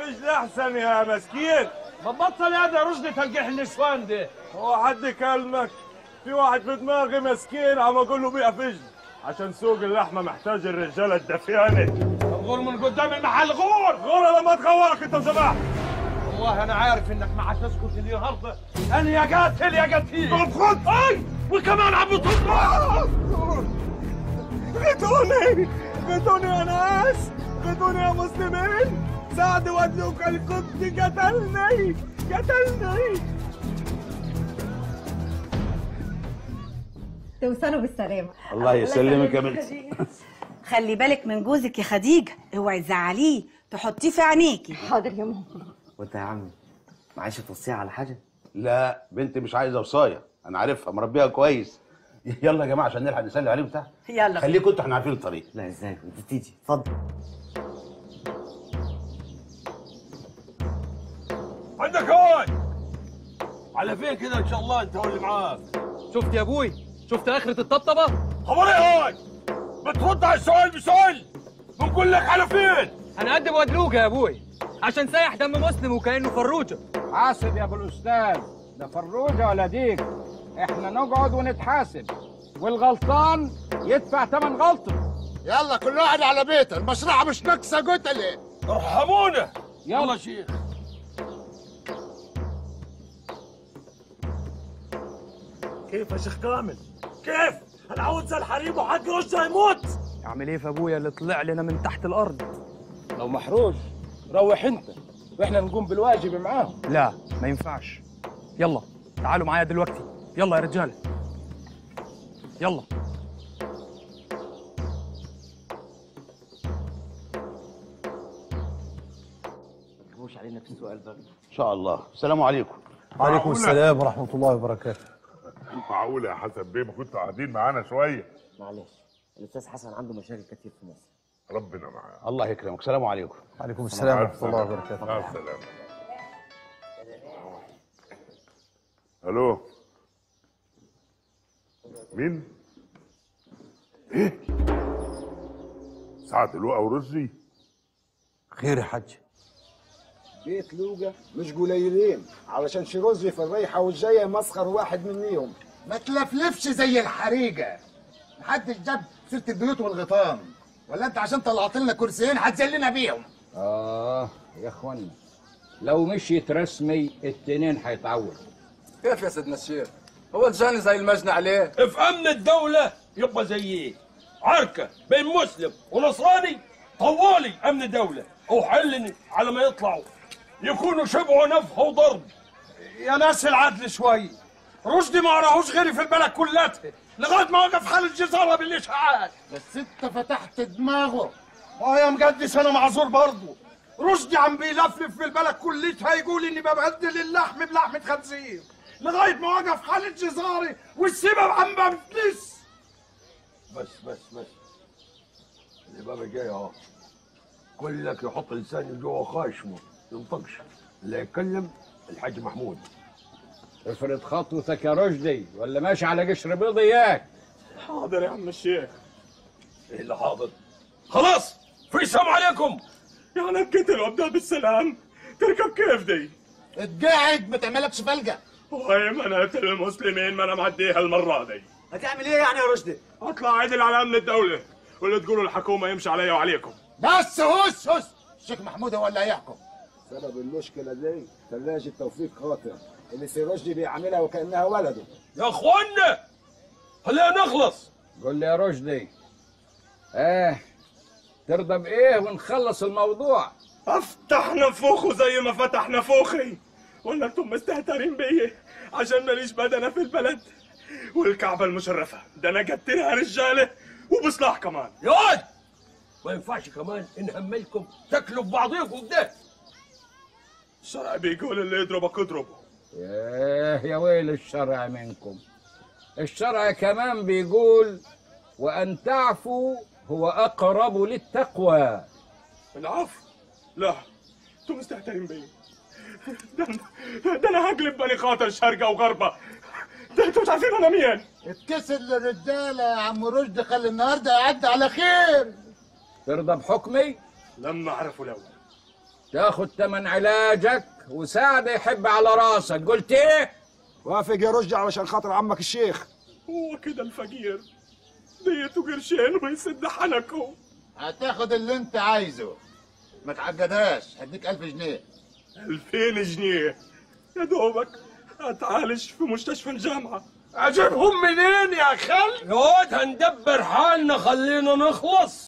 فجل احسن يا مسكين ببطل هذا رشدي تلقيح النسوان دي هو حد يكلمك في واحد في دماغي مسكين عم اقول له بيع فجل عشان سوق اللحمه محتاج الرجاله الدفيانه غور من قدام المحل غور غور انا ما تخورك انت وسماح والله انا عارف انك ما حتسكت النهارده انا يا قاتل يا قتيل طب خد اي وكمان عم بتطلع غدوني غدوني يا ناس غدوني يا مسلمين سعد ودلوك القدس قتلني قتلني توصلوا بالسلامة الله يسلمك يا بنتي خلي بالك من جوزك يا خديجه اوعي تزعليه تحطيه في عينيكي حاضر يا ماما وانت يا عمي معيش توصيها على حاجه لا بنتي مش عايزه وصايه انا عارفها مربيها كويس يلا يا جماعه عشان نلحق نسلم عليهم تحت يلا خليكم انتوا احنا عارفين الطريق لا ازاي انت تيجي اتفضل عندك هاي على فين كده ان شاء الله انت واللي معاك شفت يا ابوي شفت اخرة الطبطبة خبر ايه هاي بترد على السؤال بسؤال بنقول لك على فين هنقدم ودلوجة يا ابوي عشان سايح دم مسلم وكأنه فروجة حاسب يا ابو الاستاذ ده فروجه ولا ديك احنا نقعد ونتحاسب والغلطان يدفع ثمن غلطه يلا كل واحد على بيته المشرعة مش ناقصة قتلة ارحمونا يلا شيخ كيف يا شيخ كامل كيف انا عاوز الحريم وحق رشدي يموت اعمل ايه في ابويا اللي طلع لنا من تحت الارض لو محروج روح انت واحنا نقوم بالواجب معاهم لا ما ينفعش يلا تعالوا معايا دلوقتي يلا يا رجاله يلا مش علينا في السؤال بقى ان شاء الله السلام عليكم وعليكم السلام ورحمة الله وبركاته معقولة يا حسن بيه ما كنتوا قاعدين معانا شوية معلش الاستاذ حسن عنده مشاكل كتير في مصر ربنا معاه الله يكرمك السلام عليكم وعليكم السلام ورحمة الله وبركاته مع السلامة الو مين؟ ايه؟ سعد لؤى ورشدي خير يا حاج بيت لوجا مش قليلين علشان شيروزي في الريحة والجاية مسخر واحد منيهم ما تلفلفش زي الحريقة محدش جاب سيرة البيوت والغيطان ولا انت عشان طلعت لنا كرسيين هتذلنا بيهم اه يا اخوانا لو مشيت رسمي التنين هيتعور كيف يا سيدنا الشيخ؟ هو الجاني زي المجني عليه؟ في امن الدوله يبقى زي ايه عركه بين مسلم ونصراني طوالي امن دوله وحلني على ما يطلعوا يكونوا شبعوا نفخ وضرب يا ناس العدل شوي رشدي ما راهوش غيري في البلد كلها لغايه ما وقف حال الجزاره بالاشاعات بس انت فتحت دماغه اه يا مقدس انا معذور برضه رشدي عم بيلفلف في البلد كلتها يقول اني ببدل اللحم بلحمه خنزير لغايه ما وقف حال الجزاري والسبب عم بفلس بس بس بس الإمام جاي اهو كلك يحط لسانه جوا خاشمه ينطقش اللي يتكلم الحاج محمود افرض خطوتك يا رشدي ولا ماشي على قشر بيض اياك حاضر يا عم الشيخ ايه اللي حاضر خلاص في سلام عليكم يعني اتقتل وابدا بالسلام تركب كيف دي اتقاعد ما تعملكش فلقة وهي منعت المسلمين ما انا معديها المرة دي هتعمل ايه يعني يا رشدي اطلع عدل على امن الدولة واللي تقولوا الحكومة يمشي عليا وعليكم بس هس هس الشيخ محمود هو اللي هيحكم سبب المشكلة دي ثلاجة توفيق خاطر اللي سيرجدي بيعملها وكأنها ولده يا اخوانا خلينا نخلص قول لي يا رشدي اه ترضى بايه ونخلص الموضوع افتح نفوخه زي ما فتح نفوخي ولا انتم مستهترين بيا عشان ماليش بدنة في البلد والكعبة المشرفة ده انا قتلها رجالة وبسلاح كمان يا واد ما ينفعش كمان نهملكم تاكلوا ببعضيكم ده الشرع بيقول اللي يضربك اضربه ياه يا ويل الشرع منكم الشرع كمان بيقول وأن تعفوا هو أقرب للتقوى العفو لا انتم مستهترين بيا ده, أنا- ده انا هقلب بني خاطر شرقة وغربة ده انتوا مش عارفين انا مين اتكسر للرجالة يا عم رشدي خلي النهارده يعدي على خير ترضى بحكمي لما عرفوا الاول تاخد تمن علاجك وسعد يحب على راسك قلت ايه وافق يا رشدي علشان خاطر عمك الشيخ هو كده الفقير ديته قرشين ويسد حنكه هتاخد اللي انت عايزه ما تعقدهاش هديك ألف جنيه ألفين جنيه يا دوبك هتعالج في مستشفى الجامعة اجيبهم منين يا خال؟ يا واد هندبر حالنا خلينا نخلص